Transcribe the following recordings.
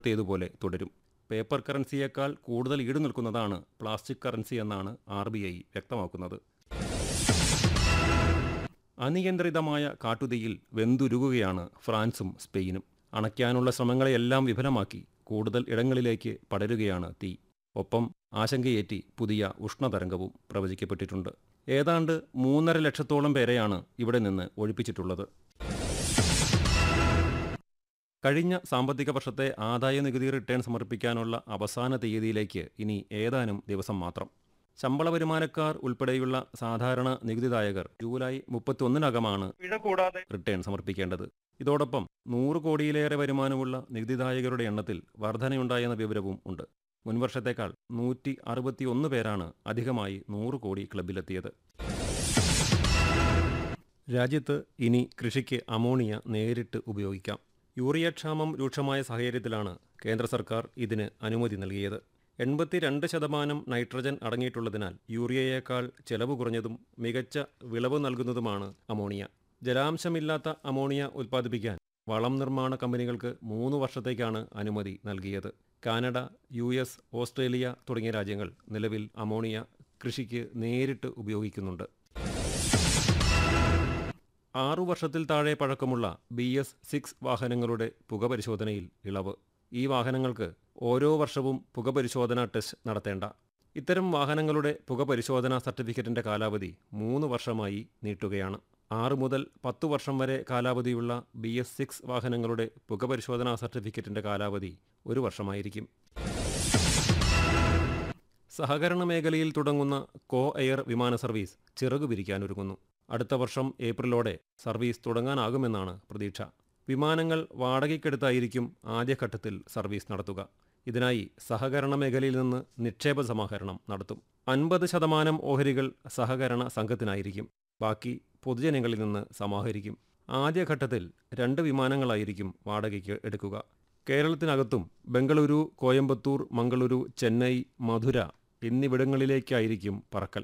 ത്തേതുപോലെ തുടരും പേപ്പർ കറൻസിയേക്കാൾ കൂടുതൽ ഈട് നിൽക്കുന്നതാണ് പ്ലാസ്റ്റിക് കറൻസി എന്നാണ് ആർ ബി ഐ വ്യക്തമാക്കുന്നത് അനിയന്ത്രിതമായ കാട്ടുതീയിൽ വെന്തുരുകുകയാണ് ഫ്രാൻസും സ്പെയിനും അണയ്ക്കാനുള്ള ശ്രമങ്ങളെയെല്ലാം വിഫലമാക്കി കൂടുതൽ ഇടങ്ങളിലേക്ക് പടരുകയാണ് തീ ഒപ്പം ആശങ്കയേറ്റി പുതിയ ഉഷ്ണതരംഗവും പ്രവചിക്കപ്പെട്ടിട്ടുണ്ട് ഏതാണ്ട് മൂന്നര ലക്ഷത്തോളം പേരെയാണ് ഇവിടെ നിന്ന് ഒഴിപ്പിച്ചിട്ടുള്ളത് കഴിഞ്ഞ സാമ്പത്തിക വർഷത്തെ ആദായ നികുതി റിട്ടേൺ സമർപ്പിക്കാനുള്ള അവസാന തീയതിയിലേക്ക് ഇനി ഏതാനും ദിവസം മാത്രം ശമ്പള വരുമാനക്കാർ ഉൾപ്പെടെയുള്ള സാധാരണ നികുതിദായകർ ജൂലൈ മുപ്പത്തിയൊന്നിനകമാണ് പിഴ കൂടാതെ റിട്ടേൺ സമർപ്പിക്കേണ്ടത് ഇതോടൊപ്പം നൂറ് കോടിയിലേറെ വരുമാനമുള്ള നികുതിദായകരുടെ എണ്ണത്തിൽ വർധനയുണ്ടായെന്ന വിവരവും ഉണ്ട് മുൻവർഷത്തേക്കാൾ നൂറ്റി അറുപത്തിയൊന്ന് പേരാണ് അധികമായി നൂറ് കോടി ക്ലബിലെത്തിയത് രാജ്യത്ത് ഇനി കൃഷിക്ക് അമോണിയ നേരിട്ട് ഉപയോഗിക്കാം യൂറിയ ക്ഷാമം രൂക്ഷമായ സാഹചര്യത്തിലാണ് കേന്ദ്ര സർക്കാർ ഇതിന് അനുമതി നൽകിയത് എൺപത്തിരണ്ട് ശതമാനം നൈട്രജൻ അടങ്ങിയിട്ടുള്ളതിനാൽ യൂറിയയേക്കാൾ ചെലവ് കുറഞ്ഞതും മികച്ച വിളവ് നൽകുന്നതുമാണ് അമോണിയ ജലാംശമില്ലാത്ത അമോണിയ ഉൽപ്പാദിപ്പിക്കാൻ വളം നിർമ്മാണ കമ്പനികൾക്ക് മൂന്ന് വർഷത്തേക്കാണ് അനുമതി നൽകിയത് കാനഡ യു എസ് ഓസ്ട്രേലിയ തുടങ്ങിയ രാജ്യങ്ങൾ നിലവിൽ അമോണിയ കൃഷിക്ക് നേരിട്ട് ഉപയോഗിക്കുന്നുണ്ട് ആറു വർഷത്തിൽ താഴെ പഴക്കമുള്ള ബി എസ് സിക്സ് വാഹനങ്ങളുടെ പുകപരിശോധനയിൽ ഇളവ് ഈ വാഹനങ്ങൾക്ക് ഓരോ വർഷവും പുകപരിശോധനാ ടെസ്റ്റ് നടത്തേണ്ട ഇത്തരം വാഹനങ്ങളുടെ പുകപരിശോധനാ സർട്ടിഫിക്കറ്റിന്റെ കാലാവധി മൂന്ന് വർഷമായി നീട്ടുകയാണ് ആറ് മുതൽ പത്തു വർഷം വരെ കാലാവധിയുള്ള ബി എസ് സിക്സ് വാഹനങ്ങളുടെ പുകപരിശോധനാ സർട്ടിഫിക്കറ്റിന്റെ കാലാവധി ഒരു വർഷമായിരിക്കും സഹകരണ മേഖലയിൽ തുടങ്ങുന്ന കോ എയർ വിമാന സർവീസ് ചിറകു വിരിക്കാനൊരുങ്ങുന്നു അടുത്ത വർഷം ഏപ്രിലോടെ സർവീസ് തുടങ്ങാനാകുമെന്നാണ് പ്രതീക്ഷ വിമാനങ്ങൾ വാടകയ്ക്കെടുത്തായിരിക്കും ആദ്യഘട്ടത്തിൽ സർവീസ് നടത്തുക ഇതിനായി സഹകരണ മേഖലയിൽ നിന്ന് നിക്ഷേപ സമാഹരണം നടത്തും അൻപത് ശതമാനം ഓഹരികൾ സഹകരണ സംഘത്തിനായിരിക്കും ബാക്കി പൊതുജനങ്ങളിൽ നിന്ന് സമാഹരിക്കും ആദ്യഘട്ടത്തിൽ രണ്ട് വിമാനങ്ങളായിരിക്കും വാടകയ്ക്ക് എടുക്കുക കേരളത്തിനകത്തും ബംഗളൂരു കോയമ്പത്തൂർ മംഗളൂരു ചെന്നൈ മധുര എന്നിവിടങ്ങളിലേക്കായിരിക്കും പറക്കൽ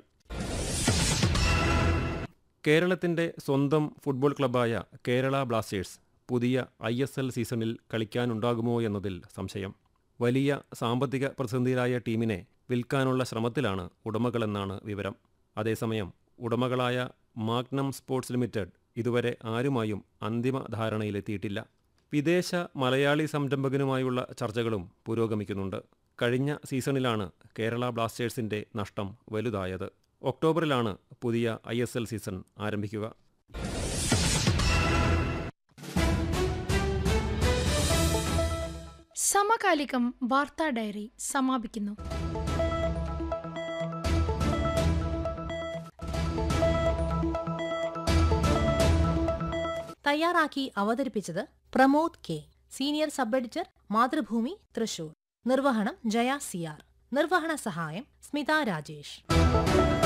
കേരളത്തിന്റെ സ്വന്തം ഫുട്ബോൾ ക്ലബ്ബായ കേരള ബ്ലാസ്റ്റേഴ്സ് പുതിയ ഐ എസ് എൽ സീസണിൽ കളിക്കാനുണ്ടാകുമോ എന്നതിൽ സംശയം വലിയ സാമ്പത്തിക പ്രതിസന്ധിയിലായ ടീമിനെ വിൽക്കാനുള്ള ശ്രമത്തിലാണ് ഉടമകളെന്നാണ് വിവരം അതേസമയം ഉടമകളായ മാഗ്നം സ്പോർട്സ് ലിമിറ്റഡ് ഇതുവരെ ആരുമായും അന്തിമ ധാരണയിലെത്തിയിട്ടില്ല വിദേശ മലയാളി സംരംഭകനുമായുള്ള ചർച്ചകളും പുരോഗമിക്കുന്നുണ്ട് കഴിഞ്ഞ സീസണിലാണ് കേരള ബ്ലാസ്റ്റേഴ്സിന്റെ നഷ്ടം വലുതായത് ഒക്ടോബറിലാണ് പുതിയ ഐ എസ് എൽ സീസൺ ആരംഭിക്കുക സമകാലികം വാർത്താ ഡയറി സമാപിക്കുന്നു തയ്യാറാക്കി അവതരിപ്പിച്ചത് Pramod K senior sub editor Mathrubhumi Thrissur നിർവഹണം ജയ സിയാർ നിർവഹണ സഹായം സ്മിത രാജേഷ്